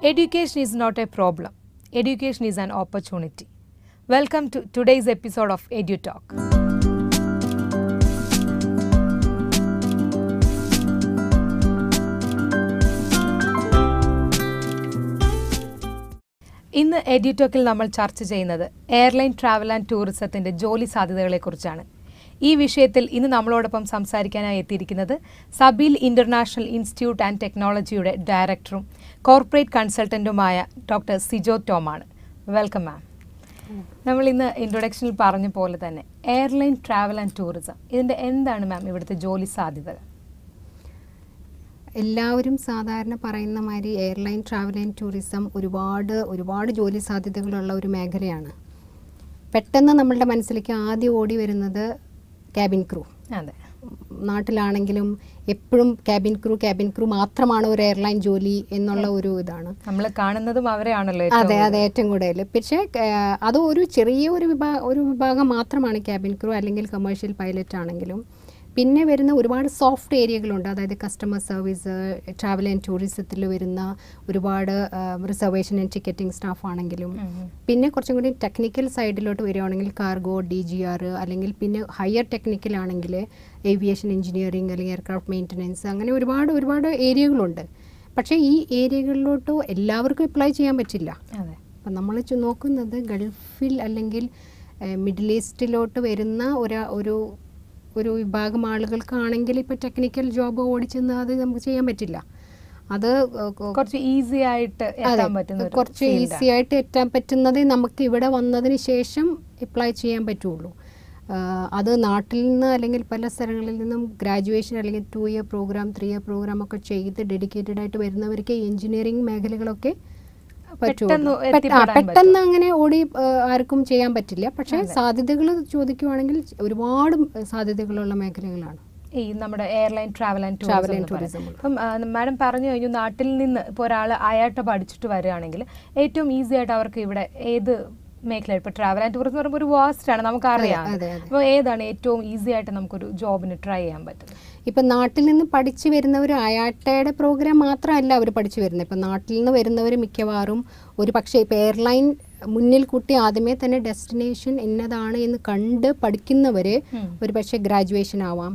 Education is not a problem. Education is an opportunity. Welcome to today's episode of EduTalk. ഇന്ന് എഡ്യൂടോക്കിൽ നമ്മൾ ചർച്ച ചെയ്യുന്നത് airline travel and ടൂറിസത്തിന്റെ ജോലി സാധ്യതകളെക്കുറിച്ചാണ് ഈ വിഷയത്തിൽ ഇന്ന് നമ്മളോടൊപ്പം സംസാരിക്കാനായി എത്തിയിരിക്കുന്നത് സബീൽ ഇന്റർനാഷണൽ ഇൻസ്റ്റിറ്റ്യൂട്ട് ആൻഡ് ടെക്നോളജിയുടെ ഡയറക്ടറും കോർപ്പറേറ്റ് കൺസൾട്ടന്റുമായ ഡോക്ടർ സിജോ ടോമാണ് വെൽക്കം മാം നമ്മൾ ഇന്ന് ഇൻട്രൊഡക്ഷനിൽ പറഞ്ഞ പോലെ തന്നെ എയർലൈൻ ട്രാവൽ ആൻഡ് ടൂറിസം ഇതിന്റെ എന്താണ് മാം ഇവിടുത്തെ ജോലി സാധ്യതകൾ എല്ലാവരും സാധാരണ പറയുന്ന മാതിരി എയർലൈൻ ട്രാവൽ ആൻഡ് ടൂറിസം ഒരുപാട് ഒരുപാട് ജോലി സാധ്യതകളുള്ള ഒരു മേഖലയാണ് പെട്ടെന്ന് നമ്മളുടെ മനസ്സിലേക്ക് ആദ്യം ഓടി വരുന്നത് ക്യാബിൻ ക്രൂ അതെ നാട്ടിലാണെങ്കിലും എപ്പോഴും ക്യാബിൻ ക്രൂ ക്യാബിൻ ക്രൂ മാത്രമാണ് ഒരു എയർലൈൻ ജോലി എന്നുള്ള ഒരു ഇതാണ് നമ്മൾ കാണുന്നതും അവരെയാണല്ലോ ഏറ്റവും അതെ അതെ ഏറ്റവും കൂടുതൽ പക്ഷേ ഏഹ്, അത് ഒരു ചെറിയ ഒരു വിഭാ ഒരു വിഭാഗം മാത്രമാണ് ക്യാബിൻ ക്രൂ അല്ലെങ്കിൽ കമേഴ്ഷ്യൽ പൈലറ്റ് ആണെങ്കിലും പിന്നെ വരുന്ന ഒരുപാട് സോഫ്റ്റ് ഏരിയകളുണ്ട് അതായത് കസ്റ്റമർ സർവീസ് ട്രാവൽ ആൻഡ് ടൂറിസത്തിൽ വരുന്ന ഒരുപാട് റിസർവേഷൻ ആൻഡ് ടിക്കറ്റിംഗ് സ്റ്റാഫ് ആണെങ്കിലും പിന്നെ കുറച്ചും കൂടി ടെക്നിക്കൽ സൈഡിലോട്ട് വരികയാണെങ്കിൽ കാർഗോ ഡി ജി ആർ അല്ലെങ്കിൽ പിന്നെ ഹയർ ടെക്നിക്കൽ ആണെങ്കിൽ ഏവിയേഷൻ എഞ്ചിനീയറിംഗ് അല്ലെങ്കിൽ എയർക്രാഫ്റ്റ് മെയിൻ്റനൻസ് അങ്ങനെ ഒരുപാട് ഒരുപാട് ഏരിയകളുണ്ട് പക്ഷേ ഈ ഏരിയകളിലോട്ട് എല്ലാവർക്കും അപ്ലൈ ചെയ്യാൻ പറ്റില്ല അതെ അപ്പം നമ്മൾ നോക്കുന്നത് ഗൾഫിൽ അല്ലെങ്കിൽ ഏഹ്, മിഡിൽ ഈസ്റ്റിലോട്ട് വരുന്ന ഒരു ഒരു ഒരു വിഭാഗം ആളുകൾക്കാണെങ്കിൽ ഇപ്പോൾ ടെക്നിക്കൽ ജോബ് ഓടിച്ചെന്ന് അത് നമുക്ക് ചെയ്യാൻ പറ്റില്ല അത് ഏഹ്, കൊ- കുറച്ച് ഈസി ആയിട്ട് അതെ എത്താൻ പറ്റുന്ന ഒരു കുറച്ച് field ഈസി ആയിട്ട് എത്താൻ പറ്റുന്നത് നമുക്ക് ഇവിടെ വന്നതിന് ശേഷം അപ്ലൈ ചെയ്യാൻ പറ്റുള്ളൂ ആഹ് അത് നാട്ടിൽ നിന്ന് അല്ലെങ്കിൽ പല സ്ഥലങ്ങളിൽ നിന്നും ഗ്രാജുവേഷൻ അല്ലെങ്കിൽ two year programme three year programme ഒക്കെ ചെയ്ത് ഡെഡിക്കേറ്റഡ് ആയിട്ട് വരുന്നവർക്ക് എഞ്ചിനീയറിംഗ് മേഖലകളൊക്കെ പറ്റുള്ളൂ പെട്ടെന്ന് പെട്ട- ആ, എത്തിപ്പെടാൻ പെട്ടെന്ന് അങ്ങനെ ഓടി ആഹ് ആർക്കും ചെയ്യാൻ പറ്റില്ല പക്ഷേ സാധ്യതകൾ ചോദിക്കുവാണെങ്കിൽ ഒരുപാട് സാധ്യതകളുള്ള മേഖലകളാണ് ഈ നമ്മുടെ airline travel and Travel tourism and എന്ന് tourism പറയുന്നത്. ഇപ്പം ആ, മാഡം പറഞ്ഞു കഴിഞ്ഞു നാട്ടിൽ നിന്ന് ഇപ്പോൾ ഒരാൾ അയാട്ട പഠിച്ചിട്ട് വരികയാണെങ്കിൽ ഏറ്റവും ഈസി ആയിട്ട് അവർക്ക് ഇവിടെ ഏത് മേഖല ഇപ്പോൾ ട്രാവൽ ആൻഡ് ടൂറിസം എന്ന് പറയുമ്പോൾ ഒരു വാസ്റ്റ് ആണ് നമുക്കറിയാം അതെ, അതെ. അപ്പോൾ ഏതാണ് ഏറ്റവും ഈസി ആയിട്ട് നമുക്കൊരു ജോബിന് ട്രൈ ചെയ്യാൻ പറ്റുന്നത് ഇപ്പം നാട്ടിൽ നിന്ന് പഠിച്ചു വരുന്നവർ അയാട്ടയുടെ പ്രോഗ്രാം മാത്രമല്ല അവർ പഠിച്ചു വരുന്നത് ഇപ്പം നാട്ടിൽ നിന്ന് വരുന്നവർ മിക്കവാറും ഒരു പക്ഷേ ഇപ്പം എയർലൈൻ മുന്നിൽ കൂട്ടി ആദ്യമേ തന്നെ ഡെസ്റ്റിനേഷൻ എന്നതാണ് എന്ന് കണ്ട് പഠിക്കുന്നവർ ഒരു പക്ഷേ ഗ്രാജുവേഷൻ ആവാം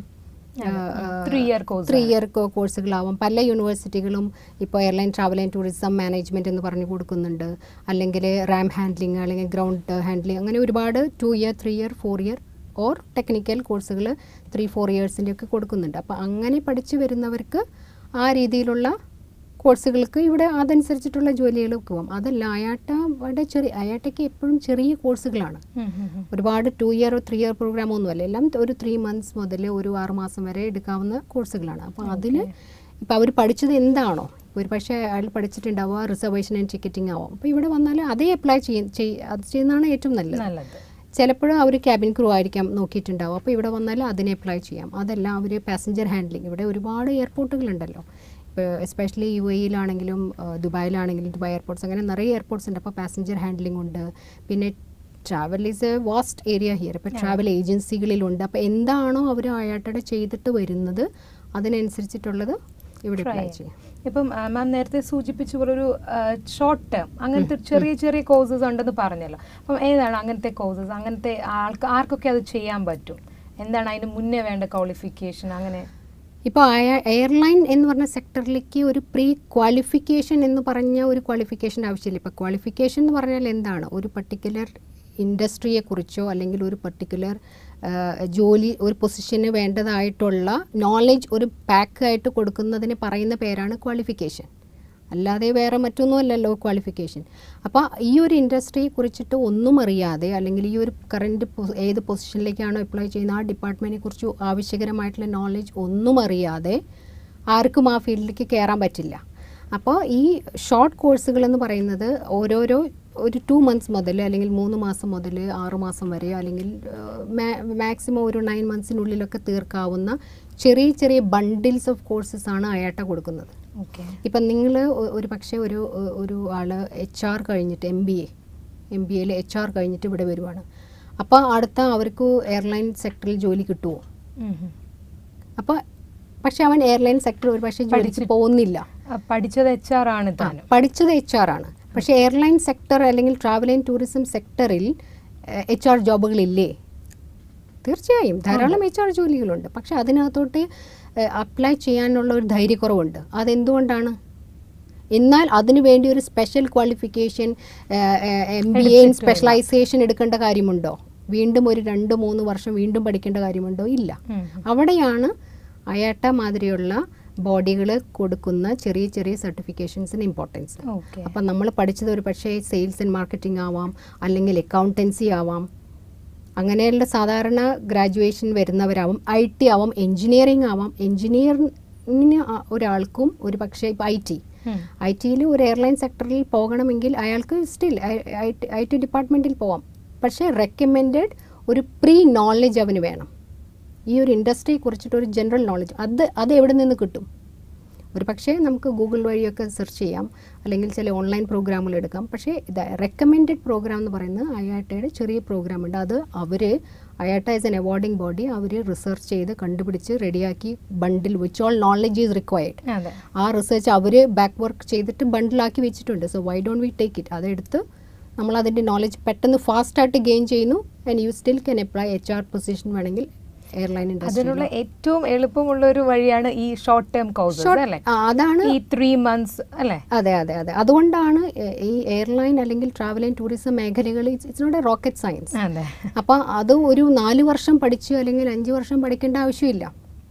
three year course three year കോഴ്സുകളാവാം പല യൂണിവേഴ്സിറ്റികളും ഇപ്പോൾ airline travel and tourism management എന്ന് പറഞ്ഞു കൊടുക്കുന്നുണ്ട് അല്ലെങ്കിൽ റാം ഹാൻഡ്ലിങ് അല്ലെങ്കിൽ ഗ്രൗണ്ട് ഹാൻഡ്ലിങ് അങ്ങനെ ഒരുപാട് two year three year four year or technical കോഴ്സുകൾ ത്രീ ഫോർ ഇയേഴ്സിൻ്റെ ഒക്കെ കൊടുക്കുന്നുണ്ട് അപ്പോൾ അങ്ങനെ പഠിച്ചു വരുന്നവർക്ക് ആ രീതിയിലുള്ള കോഴ്സുകൾക്ക് ഇവിടെ അതനുസരിച്ചിട്ടുള്ള ജോലികൾക്ക് പോകാം അതല്ല അയാട്ട ഇവിടെ ചെറിയ അയാട്ടയ്ക്ക് എപ്പോഴും ചെറിയ കോഴ്സുകളാണ് ഒരുപാട് two year three year programme ഒന്നുമല്ല എല്ലാം ഒരു ത്രീ മന്ത്സ് മുതൽ ഒരു ആറ് മാസം വരെ എടുക്കാവുന്ന കോഴ്സുകളാണ് അപ്പോൾ അതിന് ഇപ്പോൾ അവർ പഠിച്ചത് എന്താണോ ഒരു പക്ഷേ അയാൾ പഠിച്ചിട്ടുണ്ടാവുക റിസർവേഷൻ ആൻഡ് ടിക്കറ്റിംഗ് ആവാം അപ്പോൾ ഇവിടെ വന്നാൽ അതേ അപ്ലൈ ചെയ്യ ചെയ്- അത് ചെയ്യുന്നതാണ് ഏറ്റവും നല്ലത് നല്ലത് ചിലപ്പോഴും അവർ ക്യാബിൻ ക്രൂ ആയിരിക്കാം നോക്കിയിട്ടുണ്ടാവും അപ്പോൾ ഇവിടെ വന്നാൽ അതിനെ അപ്ലൈ ചെയ്യാം അതല്ല അവർ പാസഞ്ചർ ഹാൻഡ്ലിംഗ് ഇവിടെ ഒരുപാട് എയർപോർട്ടുകളുണ്ടല്ലോ ഇപ്പോൾ എസ്പെഷ്യലി യു എയിലാണെങ്കിലും ദുബായിലാണെങ്കിലും ദുബായ് എയർപോർട്ട്സ് അങ്ങനെ നിറയെ എയർപോർട്ട്സ് ഉണ്ട് അപ്പോൾ പാസഞ്ചർ ഹാൻഡ്ലിംഗ് ഉണ്ട് പിന്നെ travel is a vast area here ഇപ്പോൾ ട്രാവൽ ഏജൻസികളിലുണ്ട് അപ്പോൾ എന്താണോ അവർ അയാട്ടടെ ചെയ്തിട്ട് വരുന്നത് അതിനനുസരിച്ചിട്ടുള്ളത് ഇവിടെ Try അപ്ലൈ ചെയ്യാം. ചെയ്യാം ഇപ്പം മാം നേരത്തെ സൂചിപ്പിച്ച പോലെ ഒരു ഷോർട്ട് ടേം അങ്ങനത്തെ ചെറിയ ചെറിയ കോഴ്സസ് ഉണ്ടെന്ന് പറഞ്ഞല്ലോ അപ്പം ഏതാണ് അങ്ങനത്തെ കോഴ്സസ് അങ്ങനത്തെ ആൾക്ക് ആർക്കൊക്കെ അത് ചെയ്യാൻ പറ്റും എന്താണ് അതിന് മുന്നേ വേണ്ട ക്വാളിഫിക്കേഷൻ അങ്ങനെ ഇപ്പോൾ എയർലൈൻ എന്ന് പറഞ്ഞ സെക്ടറിലേക്ക് ഒരു പ്രീ ക്വാളിഫിക്കേഷൻ എന്ന് പറഞ്ഞ ഒരു ക്വാളിഫിക്കേഷൻ ആവശ്യമില്ല ഇപ്പോൾ ക്വാളിഫിക്കേഷൻ എന്ന് പറഞ്ഞാൽ എന്താണ് ഒരു പർട്ടിക്കുലർ ഇൻഡസ്ട്രിയെക്കുറിച്ചോ അല്ലെങ്കിൽ ഒരു പർട്ടിക്കുലർ ജോലി ഒരു പൊസിഷന് വേണ്ടതായിട്ടുള്ള നോളജ് ഒരു പാക്ക് ആയിട്ട് കൊടുക്കുന്നതിന് പറയുന്ന പേരാണ് ക്വാളിഫിക്കേഷൻ അല്ലാതെ വേറെ മറ്റൊന്നുമല്ലല്ലോ ക്വാളിഫിക്കേഷൻ അപ്പോൾ ഈ ഒരു ഇൻഡസ്ട്രിയെ കുറിച്ചിട്ട് ഒന്നും അറിയാതെ അല്ലെങ്കിൽ ഈ ഒരു കറൻറ്റ് ഏത് പൊസിഷനിലേക്കാണോ അപ്ലൈ ചെയ്യുന്ന ആ ഡിപ്പാർട്ട്മെൻറ്റിനെ കുറിച്ച് ആവശ്യകരമായിട്ടുള്ള നോളജ് ഒന്നും അറിയാതെ ആർക്കും ആ ഫീൽഡിലേക്ക് കയറാൻ പറ്റില്ല അപ്പോൾ ഈ ഷോർട്ട് കോഴ്സുകൾ എന്ന് പറയുന്നത് ഓരോരോ ഒരു ടു മന്ത്സ് മുതൽ അല്ലെങ്കിൽ മൂന്ന് മാസം മുതൽ ആറ് മാസം വരെ അല്ലെങ്കിൽ മാക്സിമം ഒരു നയൻ മന്ത്സിനുള്ളിലൊക്കെ തീർക്കാവുന്ന ചെറിയ ചെറിയ ബണ്ടിൽസ് ഓഫ് കോഴ്സസ് ആണ് അയാട്ട കൊടുക്കുന്നത് ഓക്കെ ഇപ്പം നിങ്ങൾ ഒരു പക്ഷേ ഒരു ഒരു ആൾ എച്ച് ആർ കഴിഞ്ഞിട്ട് M B A M B എയിൽ എച്ച് ആർ കഴിഞ്ഞിട്ട് ഇവിടെ വരുവാണ് അപ്പോൾ അടുത്ത അവർക്ക് എയർലൈൻ സെക്ടറിൽ ജോലി കിട്ടുമോ അപ്പോൾ പക്ഷെ അവൻ എയർലൈൻ സെക്ടർ ഒരു പക്ഷേ ജോലിക്ക് പോകുന്നില്ല ആ, പഠിച്ചത് എച്ച് ആർ ആണ് താനും പഠിച്ചത് എച്ച് ആർ ആണ് പക്ഷേ എയർലൈൻ സെക്ടർ അല്ലെങ്കിൽ ട്രാവൽ ആൻഡ് ടൂറിസം സെക്ടറിൽ എച്ച് ആർ ജോബുകളില്ലേ തീർച്ചയായും ധാരാളം എച്ച് ആർ ജോലികളുണ്ട് പക്ഷെ അതിനകത്തോട്ട് അപ്ലൈ ചെയ്യാനുള്ള ഒരു ധൈര്യക്കുറവുണ്ട് അതെന്തുകൊണ്ടാണ് എന്നാൽ അതിനു വേണ്ടി ഒരു special qualification M B A specialisation എടുക്കേണ്ട കാര്യമുണ്ടോ വീണ്ടും ഒരു രണ്ട് മൂന്ന് വർഷം വീണ്ടും പഠിക്കേണ്ട കാര്യമുണ്ടോ ഇല്ല ഉം. അവിടെയാണ് അയാട്ട മാതിരിയുള്ള ബോഡികൾ കൊടുക്കുന്ന ചെറിയ ചെറിയ സർട്ടിഫിക്കേഷൻസിന് ഇമ്പോർട്ടൻസ് ഓക്കെ അപ്പം നമ്മൾ പഠിച്ചത് ഒരു പക്ഷേ സെയിൽസ് ആൻഡ് മാർക്കറ്റിംഗ് ആവാം അല്ലെങ്കിൽ അക്കൗണ്ടൻസി ആവാം അങ്ങനെയുള്ള സാധാരണ ഗ്രാജുവേഷൻ വരുന്നവരാവാം ഐ ടി ആവാം എൻജിനീയറിംഗ് ആവാം എൻജിനീയറിങ്ങിന് ഒരാൾക്കും ഒരു പക്ഷേ ഇപ്പോൾ ഐ ടി ഉം. ഐ ടിയിൽ ഒരു എയർലൈൻ സെക്ടറിൽ പോകണമെങ്കിൽ അയാൾക്ക് സ്റ്റിൽ ഐ ടി ഡിപ്പാർട്ട്മെൻറ്റിൽ പോവാം പക്ഷേ റെക്കമെൻഡഡ് ഒരു പ്രീ നോളജ് അവന് വേണം ഈ ഒരു ഇൻഡസ്ട്രിയെ കുറിച്ചിട്ട് ഒരു ജനറൽ നോളജ് അത് അത് എവിടെ നിന്ന് കിട്ടും ഒരു പക്ഷേ നമുക്ക് ഗൂഗിൾ വഴിയൊക്കെ സെർച്ച് ചെയ്യാം അല്ലെങ്കിൽ ചില ഓൺലൈൻ പ്രോഗ്രാമുകൾ എടുക്കാം പക്ഷേ ഇത് റെക്കമെൻഡഡ് പ്രോഗ്രാം എന്ന് പറയുന്നത് അയാട്ടയുടെ ചെറിയ പ്രോഗ്രാം ഉണ്ട് അത് അവർ IATA as an awarding body അവർ റിസർച്ച് ചെയ്ത് കണ്ടുപിടിച്ച് റെഡിയാക്കി bundle which all knowledge is required അതെ ആ റിസർച്ച് അവർ ബാക്ക് വർക്ക് ചെയ്തിട്ട് ബണ്ടിലാക്കി വെച്ചിട്ടുണ്ട് so why don't we take it അതെടുത്ത് നമ്മൾ അതിൻ്റെ നോളജ് പെട്ടെന്ന് ഫാസ്റ്റായിട്ട് ഗെയിൻ ചെയ്യുന്നു and you still can apply H R position വേണമെങ്കിൽ എയർലൈൻ അതിനുള്ള ഇൻഡസ്ട്രി ഏറ്റവും എളുപ്പമുള്ള ഒരു വഴിയാണ് ഈ ഷോർട്ട് ടേം കോഴ്സസ് അല്ലേ അതാണ് ഈ ത്രീ മന്ത്സ് അല്ലേ അതെ അതെ അതെ അതുകൊണ്ടാണ് എ- ഈ എയർലൈൻ അല്ലെങ്കിൽ ട്രാവൽ ആൻഡ് ടൂറിസം മേഖലകളിൽ it's not a rocket science അതെ അപ്പോൾ അത് ഒരു നാല് വർഷം പഠിച്ചു അല്ലെങ്കിൽ അഞ്ച് വർഷം പഠിക്കേണ്ട ആവശ്യമില്ല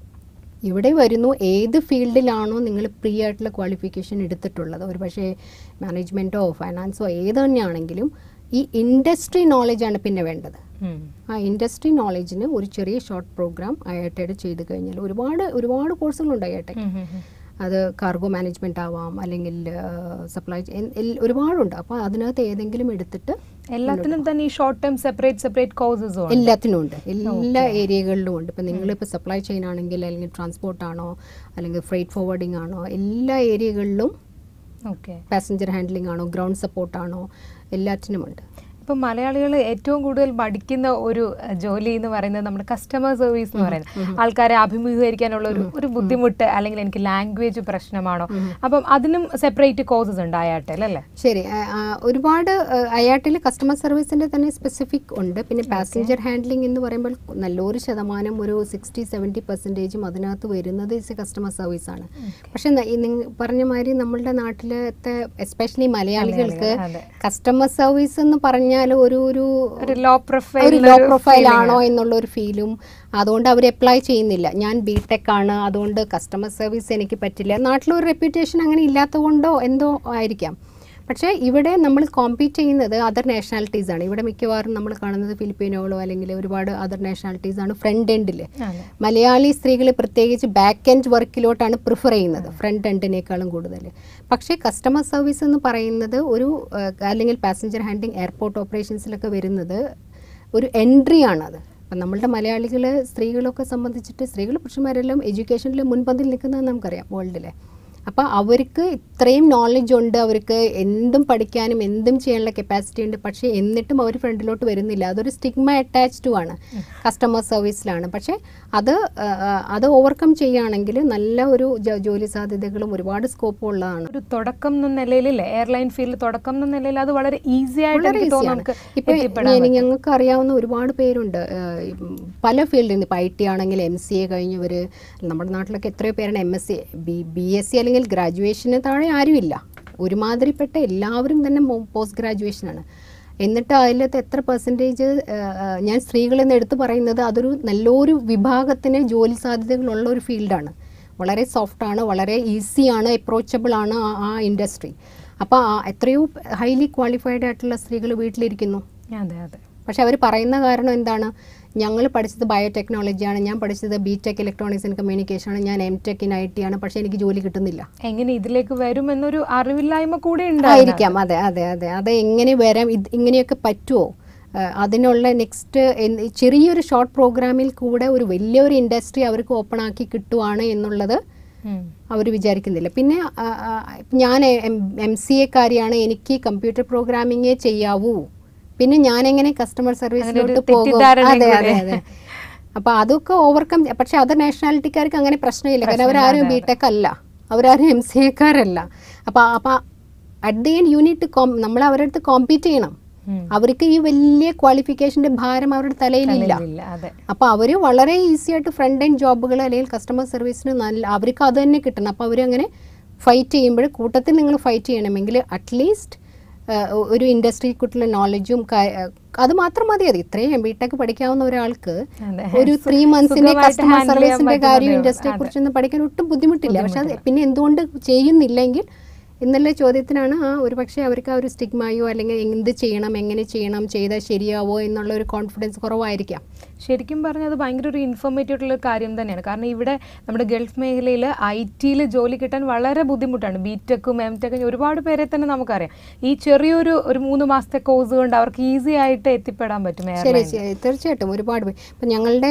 ഇവിടെ വരുന്നു ഏത് ഫീൽഡിലാണോ നിങ്ങൾ പ്രീ ആയിട്ടുള്ള ക്വാളിഫിക്കേഷൻ എടുത്തിട്ടുള്ളത് ഒരു പക്ഷേ മാനേജ്മെൻറ്റോ ഫൈനാൻസോ ഏത് തന്നെയാണെങ്കിലും ഈ ഇൻഡസ്ട്രി നോളജാണ് പിന്നെ വേണ്ടത് ഉം. ആ ഇൻഡസ്ട്രി നോളജിന് ഒരു ചെറിയ ഷോർട്ട് പ്രോഗ്രാം അയാട്ടയുടെ ചെയ്ത് കഴിഞ്ഞാൽ ഒരുപാട് ഒരുപാട് കോഴ്സുകളുണ്ട് അയാട്ടയ്ക്ക് ഉം, ഉം, ഉം. അത് കാർഗോ മാനേജ്മെന്റ് ആവാം അല്ലെങ്കിൽ സപ്ലൈ ഒരുപാടുണ്ട് അപ്പോൾ അതിനകത്ത് ഏതെങ്കിലും എടുത്തിട്ട് എല്ലാത്തിനും തന്നെ ഈ ഷോർട്ട് ടേം സെപ്പറേറ്റ് സെപ്പറേറ്റ് കോഴ്സസും ഉണ്ട് എല്ലാത്തിനും ഉണ്ട് എല്ലാ ഏരിയകളിലും ഉണ്ട് ഇപ്പം നിങ്ങളിപ്പോൾ സപ്ലൈ ചെയിൻ ആണെങ്കിൽ അല്ലെങ്കിൽ ട്രാൻസ്പോർട്ട് ആണോ അല്ലെങ്കിൽ ഫ്രൈറ്റ് ഫോർവേഡിംഗ് ആണോ എല്ലാ ഏരിയകളിലും ഓക്കെ പാസഞ്ചർ ഹാൻഡ്ലിംഗ് ആണോ ഗ്രൗണ്ട് സപ്പോർട്ട് ആണോ എല്ലാറ്റിനും ഉണ്ട് ഇപ്പം മലയാളികൾ ഏറ്റവും കൂടുതൽ പഠിക്കുന്ന ഒരു അഹ്, ജോലി എന്ന് പറയുന്നത് നമ്മുടെ കസ്റ്റമർ സർവീസ് എന്ന് പറയുന്നത് ആൾക്കാരെ അഭിമുഖീകരിക്കാനുള്ള ഒരു ഒരു ബുദ്ധിമുട്ട് അല്ലെങ്കിൽ എനിക്ക് ലാംഗ്വേജ് പ്രശ്നമാണോ അപ്പം അതിനും സെപ്പറേറ്റ് കോഴ്സസ് ഉണ്ട് ആയാട്ടെ അല്ലേ ശരി ആ, ആ, ഒരുപാട് അയാട്ടിൽ കസ്റ്റമർ സർവീസിൻ്റെ തന്നെ സ്പെസിഫിക് ഉണ്ട് പിന്നെ പാസഞ്ചർ ഹാൻഡ്ലിംഗ് എന്ന് പറയുമ്പോൾ നല്ലൊരു ശതമാനം ഒരു സിക്സ്റ്റി സെവൻറ്റി പെർസെൻറ്റേജും അതിനകത്ത് വരുന്നത് ഇസ് കസ്റ്റമർ സർവീസാണ് പക്ഷെ ന- ഈ നിങ്ങ പറഞ്ഞ മാതിരി നമ്മളുടെ നാട്ടിലത്തെ എസ്പെഷ്യലി മലയാളികൾക്ക് അതെ. കസ്റ്റമർ സർവീസ് എന്ന് പറഞ്ഞാൽ ഒരു ഒരു ഒരു ലോ പ്രൊഫൈൽ ഒരു ലോ പ്രൊഫൈൽ ആണോ എന്നുള്ള ഒരു ഫീലും അതുകൊണ്ട് അവർ അപ്ലൈ ചെയ്യുന്നില്ല ഞാൻ ബി ടെക് ആണ് അതുകൊണ്ട് കസ്റ്റമർ സർവീസ് എനിക്ക് പറ്റില്ല നാട്ടിലൊരു റെപ്യൂട്ടേഷൻ അങ്ങനെ ഇല്ലാത്തത് കൊണ്ടോ എന്തോ ആയിരിക്കാം പക്ഷേ ഇവിടെ നമ്മൾ കോമ്പീറ്റ് ചെയ്യുന്നത് അതർ നാഷണാലിറ്റീസ് ആണ് ഇവിടെ മിക്കവാറും നമ്മൾ കാണുന്നത് ഫിലിപ്പീനോകളോ അല്ലെങ്കിൽ ഒരുപാട് അതർ നാഷണാലിറ്റീസ് ആണ് ഫ്രണ്ട് എൻഡിൽ അതെ മലയാളി സ്ത്രീകൾ പ്രത്യേകിച്ച് ബാക്ക് എൻഡ് വർക്കിലോട്ടാണ് പ്രിഫർ ചെയ്യുന്നത് ഫ്രണ്ട് എൻഡിനേക്കാളും കൂടുതൽ പക്ഷേ കസ്റ്റമർ സർവീസ് എന്ന് പറയുന്നത് ഒരു ആ, അല്ലെങ്കിൽ പാസഞ്ചർ ഹാൻഡിങ് എയർപോർട്ട് ഓപ്പറേഷൻസിലൊക്കെ വരുന്നത് ഒരു എൻട്രി ആണത് അപ്പം നമ്മളുടെ മലയാളികൾ സ്ത്രീകളൊക്കെ സംബന്ധിച്ചിട്ട് സ്ത്രീകൾ പുരുഷന്മാരെല്ലാം എഡ്യൂക്കേഷനിൽ മുൻപന്തിൽ നിൽക്കുന്നത് നമുക്കറിയാം വേൾഡിലെ അപ്പോൾ അവർക്ക് ഇത്രയും നോളജ് ഉണ്ട് അവർക്ക് എന്തും പഠിക്കാനും എന്തും ചെയ്യാനുള്ള കപ്പാസിറ്റി ഉണ്ട് പക്ഷേ എന്നിട്ടും അവർ ഫ്രണ്ടിലോട്ട് വരുന്നില്ല അതൊരു സ്റ്റിഗ്മ അറ്റാച്ച്ഡു ആണ് കസ്റ്റമർ സർവീസിലാണ് പക്ഷേ അത് ആ, ആ, അത് ഓവർകം ചെയ്യുകയാണെങ്കിൽ നല്ല ഒരു ജ- ജോലി സാധ്യതകളും ഒരുപാട് സ്കോപ്പും ഉള്ളതാണ് ഒരു തുടക്കം എന്ന നിലയിൽ എയർലൈൻ ഫീൽഡ് തുടക്കം എന്ന നിലയിൽ അത് വളരെ ഈസി ആയിട്ട് വളരെ എനിക്ക് തോന്നുന്നു ഈസിയാണ് നമുക്ക് ഇപ്പൊ എത്തിപ്പെടാൻ ഞ- പറ്റും. ഞങ്ങൾക്ക് അറിയാവുന്ന ഒരുപാട് പേരുണ്ട് ഏഹ് ഇപ്പം പല ഫീൽഡിൽ നിന്ന് ഇപ്പോൾ ഐ ടി ആണെങ്കിൽ എം സി എ കഴിഞ്ഞവർ നമ്മുടെ നാട്ടിലൊക്കെ എത്രയോ പേരാണ് M S C B B S C അല്ലെങ്കിൽ ഗ്രാജുവേഷന് താഴെ ആരുമില്ല ഒരുമാതിരിപ്പെട്ട എല്ലാവരും തന്നെ പോസ്റ്റ് ഗ്രാജുവേഷനാണ് എന്നിട്ട് അതിലത്തെ എത്ര പെർസെൻറ്റേജ് ഞാൻ സ്ത്രീകളെന്ന് എടുത്തു പറയുന്നത് അതൊരു നല്ലൊരു വിഭാഗത്തിന് ജോലി സാധ്യതകളുള്ള ഒരു ഫീൽഡാണ് വളരെ സോഫ്റ്റാണ് വളരെ ഈസിയാണ് അപ്രോച്ചബിൾ ആണ് ആ- ആ ഇൻഡസ്ട്രി അപ്പോൾ എത്രയോ ഹൈലി ക്വാളിഫൈഡ് ആയിട്ടുള്ള സ്ത്രീകൾ വീട്ടിലിരിക്കുന്നു അതെ അതെ പക്ഷെ അവർ പറയുന്ന കാരണം എന്താണ് ഞങ്ങൾ പഠിച്ചത് ബയോടെക്നോളജിയാണ് ഞാൻ പഠിച്ചത് B tech electronics and communication ആണ് ഞാൻ M tech in I T ആണ് പക്ഷേ എനിക്ക് ജോലി കിട്ടുന്നില്ല എങ്ങനെ ഇതിലേക്ക് വരും എന്നൊരു അറിവില്ലായ്മ കൂടെ ഉണ്ട് ആയിരിക്കാം അതെ അതെ അതെ അത് എങ്ങനെ വരാം ഇത് ഇങ്ങനെയൊക്കെ പറ്റുമോ ഏഹ് അതിനുള്ള നെക്സ്റ്റ് ചെറിയൊരു ഷോർട്ട് പ്രോഗ്രാമിൽ കൂടെ ഒരു വലിയൊരു ഇൻഡസ്ട്രി അവർക്ക് ഓപ്പൺ ആക്കി കിട്ടുവാണ് എന്നുള്ളത് അവർ വിചാരിക്കുന്നില്ല പിന്നെ ആ, ആ, ഞാൻ എം സി എക്കാരിയാണ് എനിക്ക് കമ്പ്യൂട്ടർ പ്രോഗ്രാമിങ്ങേ ചെയ്യാവൂ പിന്നെ ഞാൻ എങ്ങനെ കസ്റ്റമർ സർവീസിലോട്ട് ഒരു പോകും തെറ്റിദ്ധാരണ അതെ കൂടെ. അതെ അതെ അപ്പോൾ അതൊക്കെ ഓവർകം പക്ഷെ അതർ നാഷണാലിറ്റിക്കാർക്ക് അങ്ങനെ പ്രശ്നമില്ല കാരണം പ്രശ്നമില്ല, അവരാരും അതെ, ബി ടെക് അല്ല അവരാരും എം സി എക്കാരല്ല അപ്പോൾ അപ്പോൾ at the end unit com നമ്മൾ അവരുടെ അടുത്ത് കോമ്പീറ്റ് ചെയ്യണം ഉം. അവർക്ക് ഈ വലിയ ക്വാളിഫിക്കേഷൻ്റെ ഭാരം അവരുടെ തലയിലില്ല തലയിലില്ല, അതെ അപ്പോൾ അവർ വളരെ ഈസി ആയിട്ട് ഫ്രണ്ട് എൻഡ് ജോബുകൾ അല്ലെങ്കിൽ കസ്റ്റമർ സർവീസിന് നല്ല അവർക്ക് അത് തന്നെ കിട്ടണം അപ്പോൾ അവരങ്ങനെ ഫൈറ്റ് ചെയ്യുമ്പോൾ കൂട്ടത്തിൽ നിങ്ങൾ ഫൈറ്റ് ചെയ്യണമെങ്കിൽ അറ്റ്ലീസ്റ്റ് ഒരു ഇൻഡസ്ട്രി കുറിച്ചുള്ള നോളജും അത് മാത്രം മതി അത് ഇത്രയും ബി ടെക് പഠിക്കാവുന്ന ഒരാൾക്ക് അതെ. ഒരു ത്രീ മന്ത്സിന്റെ സുഖമായിട്ട് കസ്റ്റമർ handle ചെയ്യാൻ സർവീസിന്റെ കാര്യം പറ്റുന്നതേ ഇൻഡസ്ട്രിയെ ഉള്ളൂ. കുറിച്ചൊന്നും പഠിക്കാൻ ഒട്ടും ബുദ്ധിമുട്ടില്ല പക്ഷെ അത് പിന്നെ എന്തുകൊണ്ട് ചെയ്യുന്നില്ലെങ്കിൽ എന്നുള്ള ചോദ്യത്തിനാണ് ആ ഒരു പക്ഷേ അവർക്ക് ആ ഒരു സ്റ്റിഗ്മയോ അല്ലെങ്കിൽ എന്ത് ചെയ്യണം എങ്ങനെ ചെയ്യണം ചെയ്താൽ ശരിയാവോ എന്നുള്ള ഒരു കോൺഫിഡൻസ് കുറവായിരിക്കാം ശരിക്കും പറഞ്ഞാൽ അത് ഭയങ്കര ഒരു ഇൻഫോർമേറ്റീവ് ആയിട്ടുള്ള ഒരു കാര്യം തന്നെയാണ് കാരണം ഇവിടെ നമ്മുടെ ഗൾഫ് മേഖലയിൽ ഐ ടിയിൽ ജോലി കിട്ടാൻ വളരെ ബുദ്ധിമുട്ടാണ് ബി ടെക്കും എം ടെക്കും ഒരുപാട് പേരെ തന്നെ നമുക്കറിയാം ഈ ചെറിയൊരു ഒരു മൂന്ന് മാസത്തെ കോഴ്സ് കൊണ്ട് അവർക്ക് ഈസി ആയിട്ട് എത്തിപ്പെടാൻ പറ്റും ശരി airline ൽ. ശരി, തീർച്ചയായിട്ടും ഒരുപാട് പേര് ഇപ്പം ഞങ്ങളുടെ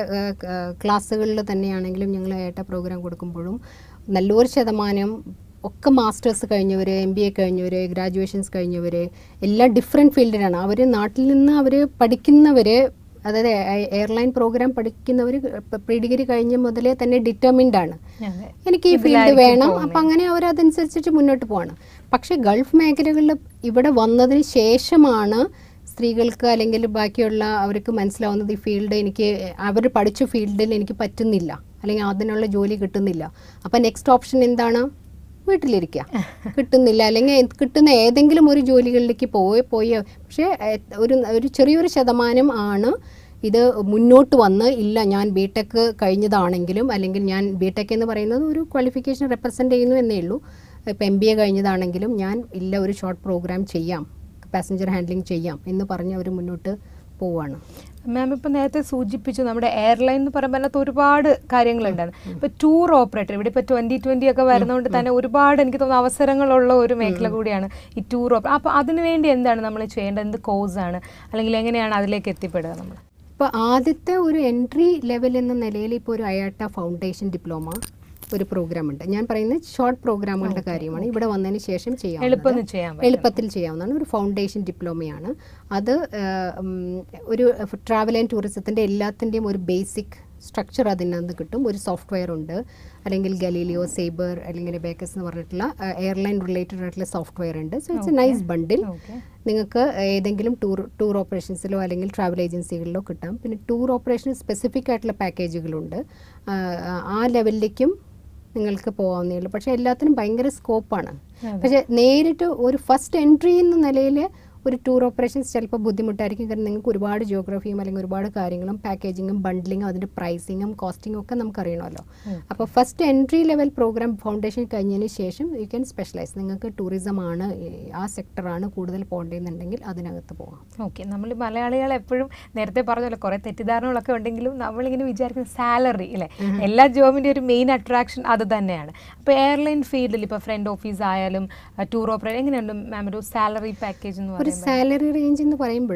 ക്ലാസ്സുകളിൽ തന്നെയാണെങ്കിലും ഞങ്ങൾ ഏട്ട പ്രോഗ്രാം കൊടുക്കുമ്പോഴും നല്ലൊരു ശതമാനം ഒക്കെ മാസ്റ്റേഴ്സ് കഴിഞ്ഞവർ എം ബി എ കഴിഞ്ഞവർ ഗ്രാജുവേഷൻസ് കഴിഞ്ഞവർ എല്ലാം ഡിഫറെൻറ്റ് ഫീൽഡിലാണ് അവർ നാട്ടിൽ നിന്ന് അവർ പഠിക്കുന്നവർ അതായത് എയർലൈൻ പ്രോഗ്രാം പഠിക്കുന്നവർ പ്രീ ഡിഗ്രി കഴിഞ്ഞ മുതലേ തന്നെ ഡിറ്റർമിൻഡ് ആണ് അതെ. എനിക്ക് ഈ ഫീൽഡ് ഇതിലായിരിക്കും വേണം പോകുന്നത്. അപ്പം അങ്ങനെ അവർ അതനുസരിച്ചിട്ട് മുന്നോട്ട് പോവാണ് പക്ഷേ ഗൾഫ് മേഖലകളിൽ ഇവിടെ വന്നതിന് ശേഷമാണ് സ്ത്രീകൾക്ക് അല്ലെങ്കിൽ ബാക്കിയുള്ള അവർക്ക് മനസ്സിലാവുന്നത് ഈ ഫീൽഡ് എനിക്ക് അവർ പഠിച്ച ഫീൽഡിൽ എനിക്ക് പറ്റുന്നില്ല അല്ലെങ്കിൽ അതിനുള്ള ജോലി കിട്ടുന്നില്ല അപ്പം നെക്സ്റ്റ് ഓപ്ഷൻ എന്താണ് വീട്ടിലിരിക്കുക കിട്ടുന്നില്ല അല്ലെങ്കിൽ എന്ത് കിട്ടുന്ന ഏതെങ്കിലും ഒരു ജോലികളിലേക്ക് പോയി പോയി പക്ഷേ ഏ, ഒരു ഒരു ചെറിയൊരു ശതമാനം ആണ് ഇത് മുന്നോട്ട് വന്ന് ഇല്ല ഞാൻ ബി ടെക് കഴിഞ്ഞതാണെങ്കിലും അല്ലെങ്കിൽ ഞാൻ ബി ടെക് എന്ന് പറയുന്നത് ഒരു ക്വാളിഫിക്കേഷൻ റെപ്രസെൻ്റ് ചെയ്യുന്നു എന്നേ ഉള്ളൂ ഇപ്പോൾ എം ബി എ കഴിഞ്ഞതാണെങ്കിലും ഞാൻ ഇല്ല ഒരു ഷോർട്ട് പ്രോഗ്രാം ചെയ്യാം പാസഞ്ചർ ഹാൻഡ്ലിംഗ് ചെയ്യാം എന്ന് പറഞ്ഞ് അവർ മുന്നോട്ട് പോവാണ് മാം ഇപ്പൊ നേരത്തെ സൂചിപ്പിച്ചു നമ്മുടെ എയർലൈൻ എന്ന് പറയുമ്പോൾ അതിനകത്ത് ഒരുപാട് കാര്യങ്ങളുണ്ടായിരുന്നു ഇപ്പൊ ടൂർ ഓപ്പറേറ്റർ ഇവിടെ ഇപ്പൊ ട്വന്റി ട്വന്റി ഒക്കെ വരുന്നതുകൊണ്ട് തന്നെ ഒരുപാട് എനിക്ക് തോന്നുന്നു അവസരങ്ങളുള്ള ഒരു മേഖല കൂടിയാണ് ഈ ടൂർ ഓപ്പറേറ്റർ അപ്പൊ അതിനു വേണ്ടി എന്താണ് നമ്മൾ ചെയ്യേണ്ടത് എന്ത് കോഴ്സ് ആണ് അല്ലെങ്കിൽ എങ്ങനെയാണ് അതിലേക്ക് എത്തിപ്പെടുക നമ്മൾ ഇപ്പോൾ ആദ്യത്തെ ഒരു എൻട്രി ലെവൽ എന്ന നിലയിൽ ഇപ്പോൾ ഒരു അയാട്ട ഫൗണ്ടേഷൻ ഡിപ്ലോമ ഒരു പ്രോഗ്രാം ഉണ്ട് ഞാൻ പറയുന്നത് ഷോർട്ട് പ്രോഗ്രാമുകളുടെ കാര്യമാണ് ഇവിടെ വന്നതിന് ശേഷം ചെയ്യാം എളുപ്പത്തിൽ ചെയ്യാൻ പറ്റും എളുപ്പത്തിൽ ചെയ്യാവുന്നതാണ് ഒരു ഫൗണ്ടേഷൻ ഡിപ്ലോമയാണ് അത് ആ, ഉം, ഒരു ട്രാവൽ ആൻഡ് ടൂറിസത്തിൻ്റെ എല്ലാത്തിൻ്റെയും ഒരു ബേസിക് സ്ട്രക്ചർ അതിനകത്ത് കിട്ടും ഒരു സോഫ്റ്റ്വെയർ ഉണ്ട് അല്ലെങ്കിൽ ഗലീലിയോ സേബർ അല്ലെങ്കിൽ ബേക്കസ് എന്ന് പറഞ്ഞിട്ടുള്ള എയർലൈൻ റിലേറ്റഡ് ആയിട്ടുള്ള സോഫ്റ്റ്വെയർ ഉണ്ട് so it's a nice bundle okay നിങ്ങൾക്ക് ഏതെങ്കിലും ടൂർ ടൂർ ഓപ്പറേഷൻസിലോ അല്ലെങ്കിൽ ട്രാവൽ ഏജൻസികളിലോ കിട്ടാം പിന്നെ ടൂർ ഓപ്പറേഷൻ സ്പെസിഫിക് ആയിട്ടുള്ള പാക്കേജുകളുണ്ട് ആ, ആ ലെവലിലേക്കും നിങ്ങൾക്ക് പോകാവുന്നേ ഉള്ളൂ പക്ഷേ എല്ലാത്തിനും ഭയങ്കര സ്കോപ്പാണ് പക്ഷേ നേരിട്ട് ഒരു ഫസ്റ്റ് എൻട്രി എന്ന നിലയിൽ ഒരു ടൂർ ഓപ്പറേഷൻസ് ചിലപ്പോൾ ബുദ്ധിമുട്ടായിരിക്കും കാരണം നിങ്ങൾക്ക് ഒരുപാട് ജിയോഗ്രഫിയും അല്ലെങ്കിൽ ഒരുപാട് കാര്യങ്ങളും പാക്കേജിങ്ങും ബണ്ടിലിങ്ങും അതിൻ്റെ പ്രൈസിങ്ങും കോസ്റ്റിങ്ങും ഒക്കെ നമുക്ക് അറിയണമല്ലോ അപ്പോൾ first entry level programme foundation കഴിഞ്ഞതിന് ശേഷം യു ക്യാൻ സ്പെഷ്യലൈസ് നിങ്ങൾക്ക് ടൂറിസം ആണ് ഈ ആ സെക്ടറാണ് കൂടുതൽ പോകേണ്ടതെന്നുണ്ടെങ്കിൽ അതിനകത്ത് പോകാം ഓക്കെ നമ്മൾ മലയാളികൾ എപ്പോഴും നേരത്തെ പറഞ്ഞല്ലോ കുറെ തെറ്റിദ്ധാരണകളൊക്കെ ഉണ്ടെങ്കിലും നമ്മളിങ്ങനെ വിചാരിക്കുന്ന സാലറി അല്ലേ എല്ലാ ജോബിന്റെ ഒരു മെയിൻ അട്രാക്ഷൻ അത് തന്നെയാണ് അപ്പോൾ എയർലൈൻ ഫീൽഡിൽ ഇപ്പോൾ ഫ്രണ്ട് ഓഫീസ് ആയാലും ടൂർ ഓപ്പറേറ്റർ എങ്ങനെയുണ്ട് മാം ഒരു സാലറി പാക്കേജ് എന്ന് ഒരു പറയുമ്പോൾ സാലറി റേഞ്ച് എന്ന് പറയുമ്പോൾ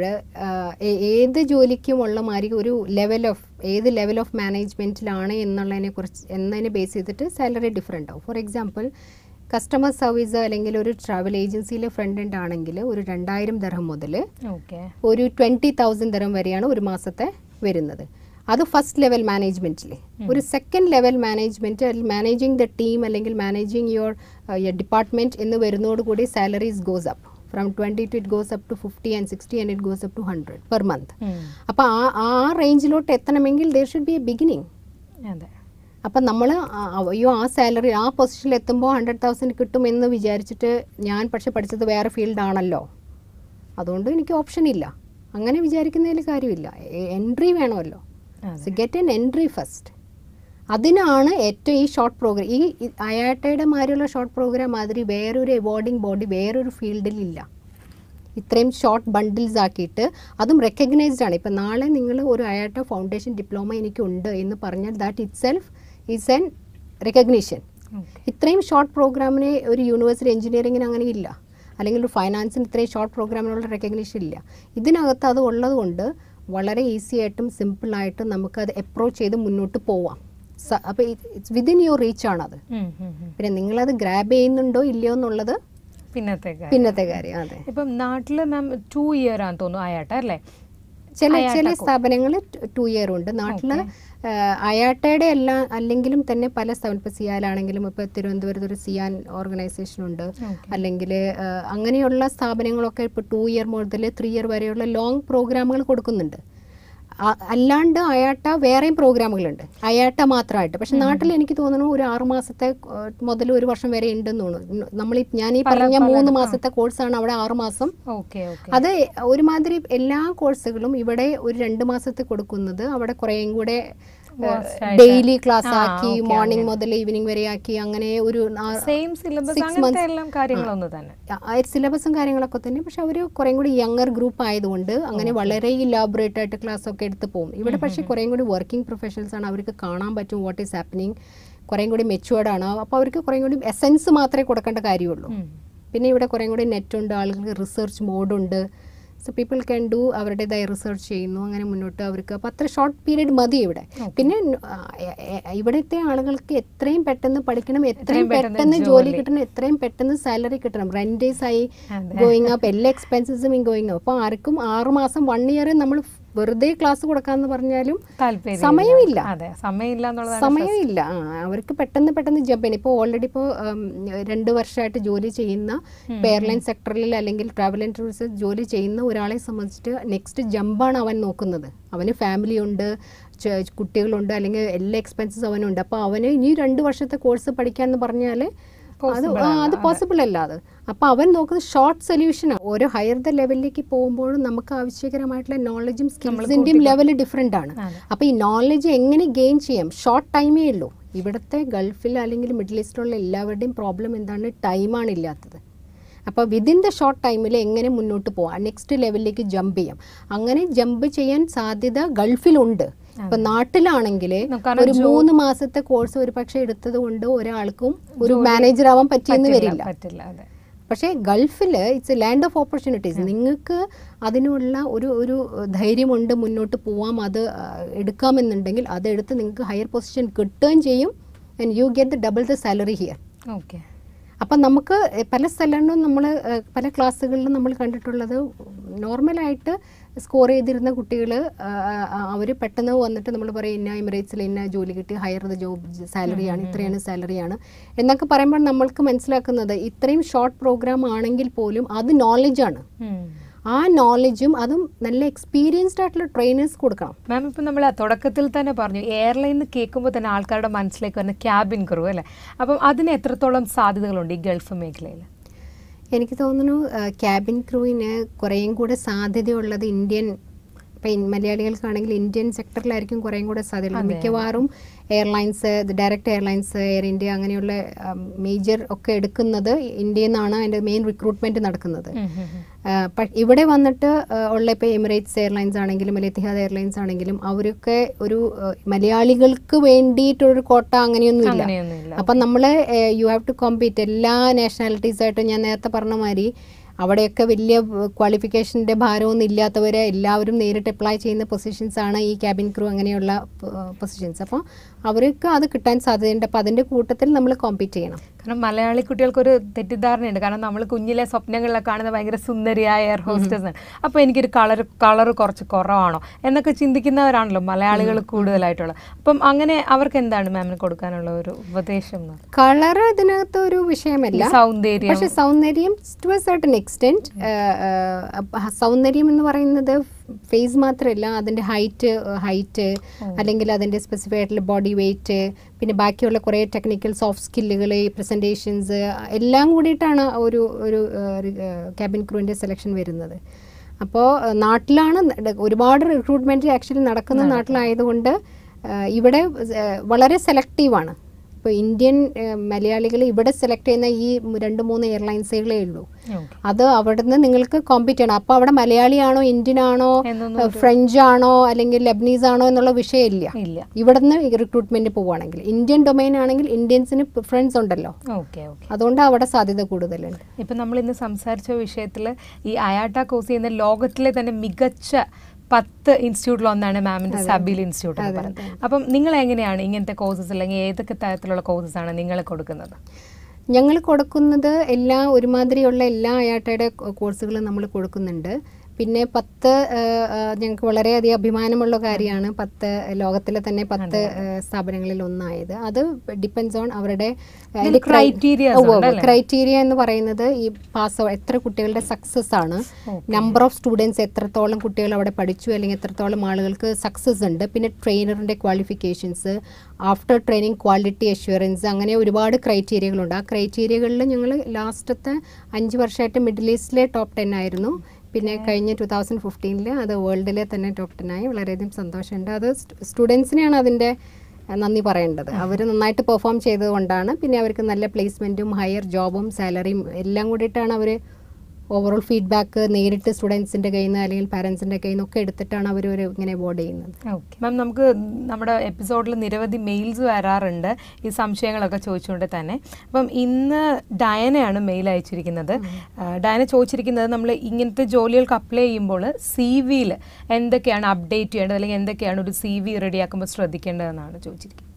ഏത് ജോലിക്കും ഉള്ള മാതിരി ഒരു ലെവൽ ഓഫ് ഏത് ലെവൽ ഓഫ് മാനേജ്മെൻറ്റിലാണ് എന്നുള്ളതിനെ കുറിച്ച് എന്നതിനെ ബേസ് ചെയ്തിട്ട് സാലറി ഡിഫറെൻ്റ് ആവും ഫോർ എക്സാമ്പിൾ കസ്റ്റമർ സർവീസ് അല്ലെങ്കിൽ ഒരു ട്രാവൽ ഏജൻസിയിലെ ഫ്രണ്ട് എൻഡ് ആണെങ്കിൽ ഒരു രണ്ടായിരം ദർഹം മുതൽ ഓക്കെ ഒരു ട്വൻറ്റി തൗസൻഡ് ദർഹം വരെയാണ് ഒരു മാസത്തെ വരുന്നത് അത് ഫസ്റ്റ് ലെവൽ മാനേജ്മെൻറ്റിൽ ഒരു second level management managing the team അല്ലെങ്കിൽ മാനേജിങ് യുവർ ഡിപ്പാർട്ട്മെൻറ്റ് എന്ന് വരുന്നതോടുകൂടി salaries goes up from twenty to it goes up to fifty and sixty and it goes up to hundred per month അപ്പോൾ ആ ആ റേഞ്ചിലോട്ട് എത്തണമെങ്കിൽ there should be a beginning അതെ അപ്പം നമ്മൾ അയ്യോ ആ സാലറി ആ പൊസിഷനിൽ എത്തുമ്പോൾ ഹൺഡ്രഡ് തൗസൻഡ് കിട്ടുമെന്ന് വിചാരിച്ചിട്ട് ഞാൻ പക്ഷെ പഠിച്ചത് വേറെ ഫീൽഡാണല്ലോ അതുകൊണ്ട് എനിക്ക് ഓപ്ഷൻ ഇല്ല അങ്ങനെ വിചാരിക്കുന്നതിൽ കാര്യമില്ല എൻട്രി വേണമല്ലോ so get an entry first അതിനാണ് ഏറ്റവും ഈ ഷോർട്ട് പ്രോഗ്രാം ഈ ഈ അയാട്ടയുടെ മാതിരിയുള്ള ഷോർട്ട് പ്രോഗ്രാം മാതിരി വേറൊരു അവാർഡിംഗ് ബോഡി വേറൊരു ഫീൽഡിലില്ല ഇത്രയും ഷോർട്ട് ബണ്ടിൽസ് ആക്കിയിട്ട് അതും റെക്കഗ്നൈസ്ഡ് ആണ് ഇപ്പം നാളെ നിങ്ങൾ ഒരു അയാട്ട ഫൗണ്ടേഷൻ ഡിപ്ലോമ എനിക്കുണ്ട് എന്ന് പറഞ്ഞാൽ that itself is an recognition okay ഇത്രയും ഷോർട്ട് പ്രോഗ്രാമിന് ഒരു യൂണിവേഴ്സിറ്റി എഞ്ചിനീയറിങ്ങിന് അങ്ങനെ ഇല്ല അല്ലെങ്കിൽ ഒരു ഫൈനാൻസിന് ഇത്രയും ഷോർട്ട് പ്രോഗ്രാമിനുള്ള റെക്കഗ്നീഷൻ ഇല്ല ഇതിനകത്ത് അത് ഉള്ളതുകൊണ്ട് വളരെ ഈസി ആയിട്ടും സിമ്പിളായിട്ടും നമുക്കത് അപ്രോച്ച് ചെയ്ത് മുന്നോട്ട് പോവാം അപ്പോൾ ഇറ്റ്സ് വിതിൻ യുവർ റീച്ച് ആണത് പിന്നെ നിങ്ങളത് ഗ്രാബ് ചെയ്യുന്നുണ്ടോ ഇല്ലയോ എന്നുള്ളത് പിന്നത്തെ കാര്യം പിന്നത്തെ കാര്യം അതെ ഇപ്പം നാട്ടിൽ മാം ടു ഇയർ ആണെന്ന് തോന്നുന്നു ആയാട്ടെ അല്ലേ ചില അയാട്ട ചില course. സ്ഥാപനങ്ങൾ ടു ഇയർ ഉണ്ട് നാട്ടിൽ അയാട്ടയുടെ എല്ലാ അല്ലെങ്കിലും തന്നെ പല സ്ഥാപനം ഇപ്പോൾ സിയാലാണെങ്കിലും ഇപ്പോൾ തിരുവനന്തപുരത്ത് ഒരു സിയാൻ ഓർഗനൈസേഷൻ ഉണ്ട് Okay. അല്ലെങ്കിൽ അങ്ങനെയുള്ള സ്ഥാപനങ്ങളൊക്കെ ഇപ്പോൾ ടു ഇയർ മുതൽ ത്രീ ഇയർ വരെയുള്ള ലോങ് പ്രോഗ്രാമുകൾ കൊടുക്കുന്നുണ്ട് ആ- അല്ലാണ്ട് അയാട്ട വേറെയും പ്രോഗ്രാമുകളുണ്ട് അയാട്ട മാത്രമായിട്ട് പക്ഷെ നാട്ടിൽ എനിക്ക് തോന്നുന്നു ഒരു ആറ് മാസത്തെ ഏഹ്, മുതൽ ഒരു വർഷം വരെ ഉണ്ടെന്ന് തോന്നുന്നു നമ്മൾ ഞാൻ ഈ പല- പറഞ്ഞ പല- മൂന്ന് ആ. മാസത്തെ കോഴ്സാണ് അവിടെ ആറ് മാസം ഓക്കെ ഓക്കെ അത് ഒരുമാതിരി എല്ലാ കോഴ്സുകളും ഇവിടെ ഒരു രണ്ട് മാസത്തെ കൊടുക്കുന്നത് അവിടെ കുറേയും കൂടെ Vast ആയിട്ട്. ഡെയിലി ക്ലാസ് ആ, ആക്കി okay, മോർണിംഗ് അങ്ങനെ. മുതൽ ഈവനിങ് വരെ ആക്കി അങ്ങനെ ഒരു ആ- സെയിം സിലബസ് Six അങ്ങനത്തെ months. എല്ലാം കാര്യങ്ങളൊന്നും തന്നെ സിലബസും കാര്യങ്ങളൊക്കെ തന്നെ പക്ഷെ അവർ കുറേം കൂടി യങ്ങർ ഗ്രൂപ്പ് ആയതുകൊണ്ട് അങ്ങനെ വളരെ ഇലാബറേറ്റ് ആയിട്ട് ക്ലാസ് ഒക്കെ എടുത്ത് പോകും ഇവിടെ പക്ഷേ കുറേം കൂടി വർക്കിംഗ് പ്രൊഫഷണൽസ് ആണ് അവർക്ക് കാണാൻ പറ്റും വാട്ട് ഈസ് ഹാപ്പനിങ് കുറേം കൂടി മെച്ചുവേർഡ് ആണ് അപ്പോൾ അവർക്ക് കുറേം കൂടി എസെൻസ് മാത്രമേ കൊടുക്കേണ്ട കാര്യമുള്ളൂ ഉം. പിന്നെ ഇവിടെ കുറേം കൂടി നെറ്റ് ഉണ്ട് ആളുകൾക്ക് റിസർച്ച് മോഡുണ്ട് സോ പീപ്പിൾ ക്യാൻ ഡു അവരുടേതായ റിസർച്ച് ചെയ്യുന്നു അങ്ങനെ മുന്നോട്ട് അവർക്ക് അപ്പോൾ അത്ര ഷോർട്ട് പീരീഡ് മതി ഇവിടെ പിന്നെ ആ, എ- എ- ഇവിടുത്തെ ആളുകൾക്ക് എത്രയും പെട്ടെന്ന് പഠിക്കണം എത്രയും എത്രയും പെട്ടെന്ന് പെട്ടെന്ന് ജോലി ജോലി. കിട്ടണം എത്രയും പെട്ടെന്ന് സാലറി കിട്ടണം റെൻറ്റേഴ്സ് ആയി അതെ. ഗോയിങ് അപ്പ് എല്ലാ എക്സ്പെൻസസും ഗോയിങ് അപ്പ് അപ്പോൾ ആർക്കും ആറ് മാസം വൺ ഇയർ നമ്മൾ വെറുതെ ക്ലാസ് കൊടുക്കാന്ന് പറഞ്ഞാലും താല്പര്യം സമയമില്ല. അതെ സമയമില്ല എന്നുള്ളതാണ് സമയമില്ല ആ, അവർക്ക് പെട്ടെന്ന് പെട്ടെന്ന് ജമ്പ് ചെയ്യണം ഇപ്പോൾ ഓൾറെഡി ഇപ്പോൾ രണ്ട് വർഷമായിട്ട് ജോലി ചെയ്യുന്ന ഇപ്പോൾ എയർലൈൻ സെക്ടറിൽ അല്ലെങ്കിൽ ട്രാവൽ ആൻഡ് ടൂറിസം ജോലി ചെയ്യുന്ന ഒരാളെ സംബന്ധിച്ചിട്ട് നെക്സ്റ്റ് ജമ്പാണ് അവൻ നോക്കുന്നത് അവന് ഫാമിലി ഉണ്ട് ച- കുട്ടികളുണ്ട് അല്ലെങ്കിൽ എല്ലാ എക്സ്പെൻസസ് അവനുണ്ട് അപ്പോൾ അവന് ഇനി രണ്ട് വർഷത്തെ കോഴ്സ് പഠിക്കാന്ന് പറഞ്ഞാൽ അത് Possible ആ, അല്ല, അത് പോസിബിൾ അല്ല അത് അപ്പോൾ അവൻ നോക്കുന്നത് ഷോർട്ട് സൊല്യൂഷനാണ് ഓരോ ഹയർ ദ ലെവലിലേക്ക് പോകുമ്പോഴും നമുക്ക് ആവശ്യകരമായിട്ടുള്ള നോളജും സ്കിൽസിൻ്റെയും ലെവൽ ഡിഫറെൻ്റ് ആണ് അതെ. അപ്പോൾ ഈ നോളജ് എങ്ങനെ ഗെയിൻ ചെയ്യാം ഷോർട്ട് ടൈമേ ഉള്ളൂ ഇവിടുത്തെ ഗൾഫിൽ അല്ലെങ്കിൽ മിഡിൽ ഈസ്റ്റിലുള്ള എല്ലാവരുടെയും പ്രോബ്ലം എന്താണ് ടൈമാണ് ഇല്ലാത്തത് അപ്പോൾ വിതിൻ ദ ഷോർട്ട് ടൈമിൽ എങ്ങനെ മുന്നോട്ട് പോകാം നെക്സ്റ്റ് ലെവലിലേക്ക് ജമ്പ് ചെയ്യാം അങ്ങനെ ജമ്പ് ചെയ്യാൻ സാധ്യത ഗൾഫിലുണ്ട് ഇപ്പം നാട്ടിലാണെങ്കിൽ കാരണം ഒരു മൂന്ന് മാസത്തെ കോഴ്സ് ഒരു പക്ഷേ എടുത്തത് കൊണ്ട് ഒരാൾക്കും ഒരു മാനേജർ ആവാൻ പറ്റിയെന്ന് പറ്റില്ല, വരില്ല പറ്റില്ല അതെ പക്ഷേ ഗൾഫിൽ it's a land of opportunities നിങ്ങൾക്ക് അതിനുള്ള ഒരു ഒരു ധൈര്യമുണ്ട് മുന്നോട്ട് പോവാം അത് ആ, എടുക്കാമെന്നുണ്ടെങ്കിൽ അതെടുത്ത് നിങ്ങൾക്ക് ഹയർ പൊസിഷൻ കിട്ടുകയും ചെയ്യും and you get the double the salary here okay അപ്പം നമുക്ക് പല സ്ഥലങ്ങളിലും നമ്മൾ പല ക്ലാസ്സുകളിലും നമ്മൾ കണ്ടിട്ടുള്ളത് നോർമലായിട്ട് സ്കോർ ചെയ്തിരുന്ന കുട്ടികൾ അവർ പെട്ടെന്ന് വന്നിട്ട് നമ്മൾ പറയും ഇന്ന എമിറേറ്റ്സിൽ ഇന്ന ജോലി കിട്ടി ഹയർ ദ ജോബ് സാലറിയാണ് ഇത്രയാണ് സാലറിയാണ് എന്നൊക്കെ പറയുമ്പോൾ നമ്മൾക്ക് മനസ്സിലാക്കുന്നത് ഇത്രയും ഷോർട്ട് പ്രോഗ്രാം ആണെങ്കിൽ പോലും അത് നോളജാണ് ആ നോളജും അതും നല്ല എക്സ്പീരിയൻസ്ഡ് ആയിട്ടുള്ള ട്രെയിനേഴ്സ് കൊടുക്കണം മാം ഇപ്പം നമ്മൾ ആ തുടക്കത്തിൽ തന്നെ പറഞ്ഞു എയർലൈൻ കേൾക്കുമ്പോൾ തന്നെ ആൾക്കാരുടെ മനസ്സിലേക്ക് വരുന്ന ക്യാബിൻ ക്രൂ അല്ലേ അപ്പം അതിന് എത്രത്തോളം സാധ്യതകളുണ്ട് ഈ ഗൾഫ് മേഖലയിൽ എനിക്ക് തോന്നുന്നു ക്യാബിൻ ക്രൂവിന് കുറേയും കൂടെ സാധ്യതയുള്ളത് ഇന്ത്യൻ ഇപ്പം മലയാളികൾക്കാണെങ്കിൽ ഇന്ത്യൻ സെക്ടറിലായിരിക്കും കുറേയും കൂടെ സാധ്യതയുള്ളത് മിക്കവാറും airlines direct airlines Air India അങ്ങനെയുള്ള മേജർ ഒക്കെ എടുക്കുന്നത് ഇന്ത്യയിൽ നിന്നാണ് അതിൻ്റെ മെയിൻ റിക്രൂട്ട്മെൻറ്റ് നടക്കുന്നത് ആ, പ- ഇവിടെ വന്നിട്ട് ആ, ഉള്ള ഇപ്പോൾ എമിറേറ്റ്സ് എയർലൈൻസ് ആണെങ്കിലും അല്ലെങ്കിൽ എത്തിഹാദ് എയർലൈൻസ് ആണെങ്കിലും അവരൊക്കെ ഒരു ആ, മലയാളികൾക്ക് വേണ്ടിയിട്ടൊരു കോട്ട അങ്ങനെയൊന്നും ഇല്ല അങ്ങനെയൊന്നുമില്ല അപ്പം നമ്മൾ യു ഹാവ് ടു കോമ്പീറ്റ് എല്ലാ നാഷണാലിറ്റീസ് ആയിട്ടും ഞാൻ നേരത്തെ പറഞ്ഞ മാതിരി അവിടെയൊക്കെ വലിയ ക്വാളിഫിക്കേഷൻ്റെ ഭാരമൊന്നും ഇല്ലാത്തവരെ എല്ലാവരും നേരിട്ട് അപ്ലൈ ചെയ്യുന്ന പൊസിഷൻസ് ആണ് ഈ ക്യാബിൻ ക്രൂ അങ്ങനെയുള്ള പൊസിഷൻസ് അപ്പോൾ അവർക്ക് അത് കിട്ടാൻ സാധ്യതയുണ്ട് അപ്പോൾ അതിൻ്റെ കൂട്ടത്തിൽ നമ്മൾ കോമ്പീറ്റ് ചെയ്യണം കാരണം മലയാളി കുട്ടികൾക്കൊരു തെറ്റിദ്ധാരണയുണ്ട് കാരണം നമ്മൾ കുഞ്ഞിലെ സ്വപ്നങ്ങളിലൊക്കെ കാണുന്ന ഭയങ്കര സുന്ദരിയായ എയർ ഹോസ്റ്റേഴ്സ് ആണ് അപ്പോൾ എനിക്കൊരു കളർ കളർ കുറച്ച് കുറവാണോ എന്നൊക്കെ ചിന്തിക്കുന്നവരാണല്ലോ മലയാളികൾ കൂടുതലായിട്ടുള്ളത് അപ്പം അങ്ങനെ അവർക്ക് എന്താണ് മാമിന് കൊടുക്കാനുള്ള ഒരു ഉപദേശം എന്ന്? കളർ ഇതിനകത്ത് ഒരു വിഷയമല്ല സൗന്ദര്യം പക്ഷെ സൗന്ദര്യം ടു എ സർട്ടൻ എക്സ്റ്റെൻറ്റ് സൗന്ദര്യം എന്ന് പറയുന്നത് ഫേസ് മാത്രമല്ല അതിൻ്റെ ഹൈറ്റ് ഹൈറ്റ് അല്ലെങ്കിൽ അതിൻ്റെ സ്പെസിഫൈ ആയിട്ടുള്ള ബോഡി വെയ്റ്റ് പിന്നെ ബാക്കിയുള്ള കുറേ ടെക്നിക്കൽ സോഫ്റ്റ് സ്കില്ലുകൾ പ്രസൻറ്റേഷൻസ് എല്ലാം കൂടിയിട്ടാണ് ഒരു ഒരു ക്യാബിൻ ക്രൂവിൻ്റെ സെലക്ഷൻ വരുന്നത് അപ്പോൾ നാട്ടിലാണ് ഒരുപാട് റിക്രൂട്ട്മെൻറ്റ് ആക്ച്വലി നടക്കുന്ന നാട്ടിലായതുകൊണ്ട് ആ, ഇവിടെ ആ, വളരെ സെലക്റ്റീവാണ് ഇപ്പോൾ ഇന്ത്യൻ മലയാളികൾ ഇവിടെ സെലക്ട് ചെയ്യുന്ന ഈ രണ്ട് മൂന്ന് എയർലൈൻസുകളേ ഉള്ളൂ Okay. അത് അവിടുന്ന് നിങ്ങൾക്ക് കോമ്പീറ്റ് ചെയ്യണം അപ്പോൾ അവിടെ മലയാളിയാണോ ഇന്ത്യൻ ആണോ എന്നൊന്നും ഫ്രഞ്ച് ആണോ അല്ലെങ്കിൽ ലബ്നീസ് ആണോ എന്നുള്ള വിഷയമില്ല ഇല്ല ഇവിടുന്ന് റിക്രൂട്ട്മെന്റ് പോവുകയാണെങ്കിൽ ഇന്ത്യൻ ഡൊമൈൻ ആണെങ്കിൽ ഇന്ത്യൻസിന് പ്രിഫറൻസ് ഉണ്ടല്ലോ ഓക്കെ ഓക്കെ അതുകൊണ്ട് അവിടെ സാധ്യത കൂടുതലുണ്ട് ഇപ്പം നമ്മൾ ഇന്ന് സംസാരിച്ച വിഷയത്തിൽ ഈ അയാട്ട കോഴ്സ് ചെയ്യുന്ന ലോകത്തിലെ തന്നെ മികച്ച പത്ത് ഇൻസ്റ്റിറ്റ്യൂട്ടിൽ ഒന്നാണ് മാമിന്റെ സബീൽ ഇൻസ്റ്റിറ്റ്യൂട്ട് എന്ന് പറയുന്നത് അപ്പം നിങ്ങൾ എങ്ങനെയാണ് ഇങ്ങനത്തെ കോഴ്സസ് അല്ലെങ്കിൽ ഏതൊക്കെ തരത്തിലുള്ള കോഴ്സസ് ആണ് നിങ്ങൾ കൊടുക്കുന്നത് ഞങ്ങൾ കൊടുക്കുന്നത് എല്ലാ ഒരുമാതിരിയുള്ള എല്ലാ അയാട്ടയുടെ കോഴ്സുകളും നമ്മൾ കൊടുക്കുന്നുണ്ട് പിന്നെ പത്ത് ഞങ്ങൾക്ക് വളരെയധികം അഭിമാനമുള്ള കാര്യമാണ് പത്ത് ലോകത്തിലെ തന്നെ പത്ത് ഏഹ്, സ്ഥാപനങ്ങളിൽ ഒന്നായത് അത് ഡിപ്പെൻസ് ഓൺ അവരുടെ ഇതിൽ criterias ഉണ്ട് അല്ലേ? ക്രൈറ്റീരിയ എന്ന് പറയുന്നത് ഈ പാസ് എത്ര കുട്ടികളുടെ സക്സസ് ആണ് നമ്പർ ഓഫ് സ്റ്റുഡൻസ് എത്രത്തോളം കുട്ടികൾ അവിടെ പഠിച്ചു അല്ലെങ്കിൽ എത്രത്തോളം ആളുകൾക്ക് സക്സസ് ഉണ്ട് പിന്നെ ട്രെയിനറിൻ്റെ qualifications after training quality assurance അങ്ങനെ ഒരുപാട് ക്രൈറ്റീരിയകളുണ്ട് ആ ക്രൈറ്റീരിയകളിൽ ഞങ്ങൾ ലാസ്റ്റത്തെ അഞ്ച് വർഷമായിട്ട് മിഡിൽ ഈസ്റ്റിലെ ടോപ്പ് ടെൻ ആയിരുന്നു പിന്നെ കഴിഞ്ഞ ടു തൗസൻഡ് ഫിഫ്റ്റീനിൽ അത് വേൾഡിലെ തന്നെ ടോപ്പ് ടെൻ ആയി വളരെയധികം സന്തോഷമുണ്ട് അത് സ്റ്റുഡൻസിനെയാണ് അതിൻ്റെ അഹ് നന്ദി പറയേണ്ടത് അവർ നന്നായിട്ട് പെർഫോം ചെയ്തതുകൊണ്ടാണ് പിന്നെ അവർക്ക് നല്ല പ്ലേസ്മെൻറ്റും ഹയർ ജോബും സാലറിയും എല്ലാം കൂടിയിട്ടാണ് അവർ ഓവറോൾ ഫീഡ്ബാക്ക് നേരിട്ട് സ്റ്റുഡൻസിൻ്റെ കയ്യിൽ നിന്ന് അല്ലെങ്കിൽ പാരൻസിൻ്റെ കയ്യിൽ നിന്നൊക്കെ എടുത്തിട്ടാണ് അവർ ഒരു ഇങ്ങനെ അവാർഡ് ചെയ്യുന്നത് ഓക്കെ മാം നമുക്ക് നമ്മുടെ എപ്പിസോഡിൽ നിരവധി മെയിൽസ് വരാറുണ്ട് ഈ സംശയങ്ങളൊക്കെ ചോദിച്ചുകൊണ്ട് തന്നെ അപ്പം ഇന്ന് ഡയനയാണ് മെയിൽ അയച്ചിരിക്കുന്നത് ആ, ഡയന ചോദിച്ചിരിക്കുന്നത് നമ്മൾ ഇങ്ങനത്തെ ജോലികൾക്ക് അപ്ലൈ ചെയ്യുമ്പോൾ സി വിയിൽ എന്തൊക്കെയാണ് അപ്ഡേറ്റ് ചെയ്യേണ്ടത് അല്ലെങ്കിൽ എന്തൊക്കെയാണ് ഒരു സി വി റെഡിയാക്കുമ്പോൾ ശ്രദ്ധിക്കേണ്ടതെന്നാണ് ചോദിച്ചിരിക്കുന്നത്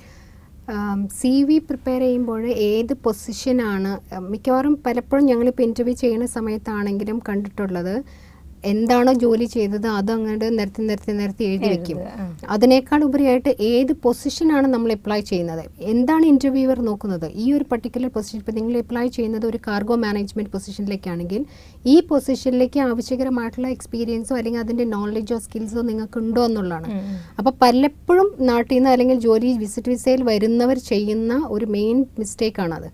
സി വി പ്രിപ്പയർ ചെയ്യുമ്പോൾ ഏത് പൊസിഷനാണ് മിക്കവാറും പലപ്പോഴും ഞങ്ങളിപ്പോൾ ഇൻ്റർവ്യൂ ചെയ്യുന്ന സമയത്താണെങ്കിലും കണ്ടിട്ടുള്ളത് എന്താണോ ജോലി ചെയ്തത് അത് അങ്ങോട്ട് നിരത്തി നിരത്തി നിരത്തി എഴുതി വെക്കും ആ. അതിനേക്കാൾ ഉപരിയായിട്ട് ഏത് പൊസിഷനാണ് നമ്മൾ അപ്ലൈ ചെയ്യുന്നത് എന്താണ് ഇൻ്റർവ്യൂവർ നോക്കുന്നത് ഈ ഒരു പർട്ടിക്കുലർ പൊസിഷൻ ഇപ്പോൾ നിങ്ങൾ അപ്ലൈ ചെയ്യുന്നത് ഒരു കാർഗോ മാനേജ്മെൻറ്റ് പൊസിഷനിലേക്കാണെങ്കിൽ ഈ പൊസിഷനിലേക്ക് ആവശ്യകരമായിട്ടുള്ള എക്സ്പീരിയൻസോ അല്ലെങ്കിൽ അതിൻ്റെ നോളജോ സ്കിൽസോ നിങ്ങൾക്ക് ഉണ്ടോ എന്നുള്ളതാണ് അപ്പോൾ പലപ്പോഴും നാട്ടിൽ നിന്ന് അല്ലെങ്കിൽ ജോലി വിസിറ്റ് വിസയിൽ വരുന്നവർ ചെയ്യുന്ന ഒരു മെയിൻ മിസ്റ്റേക്കാണത്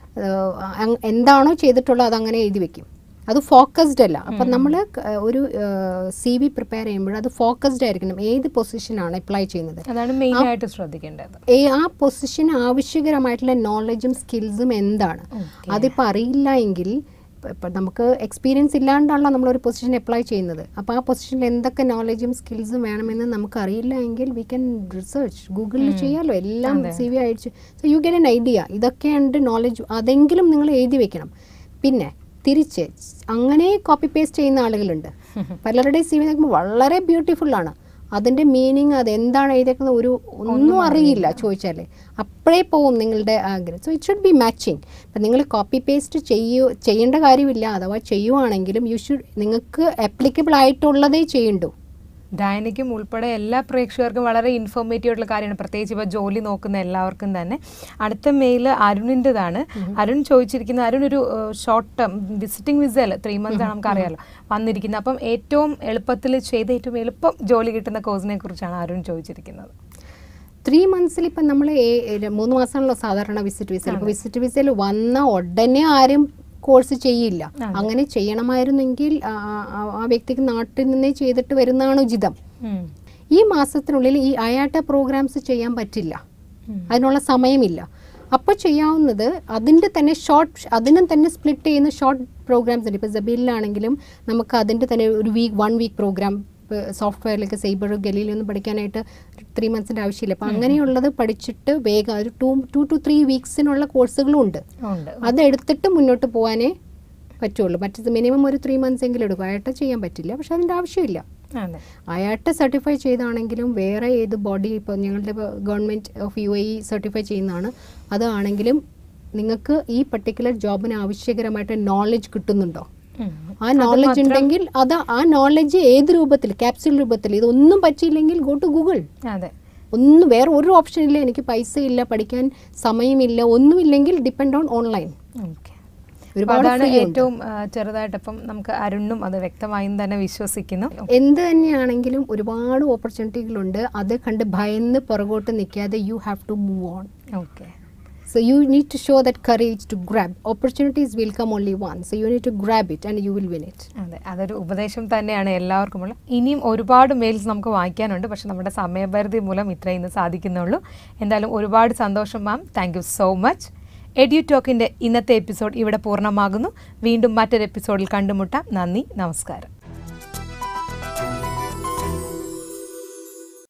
എന്താണോ ചെയ്തിട്ടുള്ളത് അതങ്ങനെ എഴുതി വെക്കും അത് ഫോക്കസ്ഡ് അല്ല അപ്പം നമ്മൾ ഒരു സി വി പ്രിപ്പയർ ചെയ്യുമ്പോൾ അത് ഫോക്കസ്ഡ് ആയിരിക്കണം ഏത് പൊസിഷനാണ് അപ്ലൈ ചെയ്യുന്നത് അതാണ് മെയിൻ ആയിട്ട് ശ്രദ്ധിക്കേണ്ടത് ഏ ആ പൊസിഷന് ആവശ്യകരമായിട്ടുള്ള നോളജും സ്കിൽസും എന്താണ് Okay. അതിപ്പോൾ അറിയില്ല എങ്കിൽ ഇപ്പം നമുക്ക് എക്സ്പീരിയൻസ് ഇല്ലാണ്ടാണല്ലോ നമ്മളൊരു പൊസിഷൻ അപ്ലൈ ചെയ്യുന്നത് അപ്പോൾ ആ പൊസിഷനിൽ എന്തൊക്കെ നോളജും സ്കിൽസും വേണമെന്ന് നമുക്ക് അറിയില്ല എങ്കിൽ വി ക്യാൻ റിസർച്ച് ഗൂഗിളിൽ ചെയ്യാമല്ലോ എല്ലാം സി വി അയച്ചു so you get an idea ഇതൊക്കെയുണ്ട് നോളജ് അതെങ്കിലും നിങ്ങൾ എഴുതി വെക്കണം പിന്നെ തിരിച്ച് അങ്ങനെ കോപ്പി പേസ്റ്റ് ചെയ്യുന്ന ആളുകളുണ്ട് പലരുടെയും സി വി നോക്കുമ്പോൾ വളരെ ബ്യൂട്ടിഫുൾ ആണ് അതിൻ്റെ മീനിങ് അത് എന്താണ് എഴുതിയേക്കുന്നത് ഒരു ഒന്നും അറിയില്ല ചോദിച്ചാൽ അപ്പോഴേ പോവും നിങ്ങളുടെ ആഗ്രഹം so it should be matching അപ്പം നിങ്ങൾ കോപ്പി പേസ്റ്റ് ചെയ്യൂ ചെയ്യേണ്ട കാര്യമില്ല അഥവാ ചെയ്യുവാണെങ്കിലും യു ഷുഡ് നിങ്ങൾക്ക് ആപ്ലിക്കബിൾ ആയിട്ടുള്ളതേ ചെയ്യണ്ടൂ ഡയനയ്ക്കും ഉൾപ്പെടെ എല്ലാ പ്രേക്ഷകർക്കും വളരെ ഇൻഫോർമേറ്റീവ് ആയിട്ടുള്ള കാര്യമാണ് പ്രത്യേകിച്ച് ഇപ്പോൾ ജോലി നോക്കുന്ന എല്ലാവർക്കും തന്നെ അടുത്ത മെയിൽ അരുണിൻ്റെതാണ് അരുൺ ചോദിച്ചിരിക്കുന്നത് അരുൺ ഒരു ഷോർട്ട് ടേം വിസിറ്റിംഗ് വിസയിൽ ത്രീ മന്ത്സ് ആണ് നമുക്കറിയാലോ വന്നിരിക്കുന്നത് അപ്പം ഏറ്റവും എളുപ്പത്തിൽ ചെയ്ത ഏറ്റവും എളുപ്പം ജോലി കിട്ടുന്ന കോഴ്സിനെ കുറിച്ചാണ് അരുൺ ചോദിച്ചിരിക്കുന്നത് ത്രീ മന്ത്സിൽ ഇപ്പം നമ്മൾ മൂന്ന് മാസമാണല്ലോ സാധാരണ വിസിറ്റ് വിസയിൽ അപ്പോൾ വിസിറ്റ് വിസയിൽ വന്ന ഉടനെ ആരും കോഴ്സ് ചെയ്യില്ല അങ്ങനെ ചെയ്യണമായിരുന്നെങ്കിൽ ആ- ആ- ആ വ്യക്തിക്ക് നാട്ടിൽ നിന്നേ ചെയ്തിട്ട് വരുന്നതാണ് ഉചിതം ഉം. ഈ മാസത്തിനുള്ളിൽ ഈ അയാട്ട പ്രോഗ്രാംസ് ചെയ്യാൻ പറ്റില്ല അതിനുള്ള സമയമില്ല അപ്പോൾ ചെയ്യാവുന്നത് അതിൻ്റെ തന്നെ ഷോർട്ട് അതിനും തന്നെ സ്പ്ലിറ്റ് ചെയ്യുന്ന ഷോർട്ട് പ്രോഗ്രാംസ് ഉണ്ട് ഇപ്പോൾ ജബീലിലാണെങ്കിലും നമുക്ക് അതിൻ്റെ തന്നെ ഒരു വീക്ക് വൺ വീക്ക് പ്രോഗ്രാം സോഫ്റ്റ്വെയറിലേക്ക് സൈബർ ഗലിയിലൊന്നും പഠിക്കാനായിട്ട് ത്രീ മന്ത്സിൻ്റെ ആവശ്യമില്ല അപ്പോൾ അങ്ങനെയുള്ളത് പഠിച്ചിട്ട് വേഗം ഒരു ടു ടു ടു ത്രീ വീക്സിനുള്ള കോഴ്സുകളും ഉണ്ട് ഉണ്ട് അതെടുത്തിട്ട് മുന്നോട്ട് പോകാനേ പറ്റുള്ളൂ മറ്റത് മിനിമം ഒരു ത്രീ മന്ത്സ് എങ്കിലും എടുക്കും അയാട്ട ചെയ്യാൻ പറ്റില്ല പക്ഷെ അതിൻ്റെ ആവശ്യമില്ല അതെ അയാട്ട സർട്ടിഫൈ ചെയ്താണെങ്കിലും വേറെ ഏത് ബോഡി ഇപ്പോൾ ഞങ്ങളുടെ government of U A E certify ചെയ്യുന്നതാണ് അതാണെങ്കിലും നിങ്ങൾക്ക് ഈ പർട്ടിക്കുലർ ജോബിന് ആവശ്യകരമായിട്ട് നോളജ് കിട്ടുന്നുണ്ടോ ഉം. ആ നോളജ് ഉണ്ടെങ്കിൽ അത് ആ നോളജ് ഏത് രൂപത്തിൽ ക്യാപ്സ്യൂൾ രൂപത്തിൽ ഇതൊന്നും പറ്റിയില്ലെങ്കിൽ ഗോ ടു ഗൂഗിൾ അതെ ഒന്നും വേറെ ഒരു ഓപ്ഷൻ ഇല്ല എനിക്ക് പൈസ ഇല്ല പഠിക്കാൻ സമയമില്ല ഒന്നുമില്ലെങ്കിൽ ഡിപ്പെൻഡ് ഓൺ ഓൺലൈൻ ഓക്കെ ഒരുപാട് അതാണ് free ഉണ്ട്. ഏറ്റവും ആ, ചെറുതായിട്ടപ്പം നമുക്ക് അരുണും അത് വ്യക്തമായും തന്നെ വിശ്വസിക്കുന്നു എന്ത് തന്നെയാണെങ്കിലും ഒരുപാട് ഓപ്പർച്യൂണിറ്റികളുണ്ട് അത് കണ്ട് ഭയന്ന് പുറകോട്ട് നിൽക്കാതെ you have to move on okay so you need to show that courage to grab opportunities will come only one so you need to grab it and you will win it അതെ അതൊരു ഉപദേശം തന്നെയാണ് എല്ലാവർക്കുമുള്ള ഇനിയും ഒരുപാട് males നമുക്ക് വായിക്കാനുണ്ട് പക്ഷെ നമ്മുടെ സമയപരിധി മൂലം ഇത്രയും ഇന്ന് സാധിക്കുന്നുള്ളൂ എന്തായാലും ഒരുപാട് സന്തോഷം ma'am thank you so much എഡ്യു ടോക്കിൻ്റെ ഇന്നത്തെ എപ്പിസോഡ് ഇവിടെ പൂർണ്ണമാകുന്നു വീണ്ടും മറ്റൊരു എപ്പിസോഡിൽ കണ്ടുമുട്ടാം നന്ദി നമസ്കാരം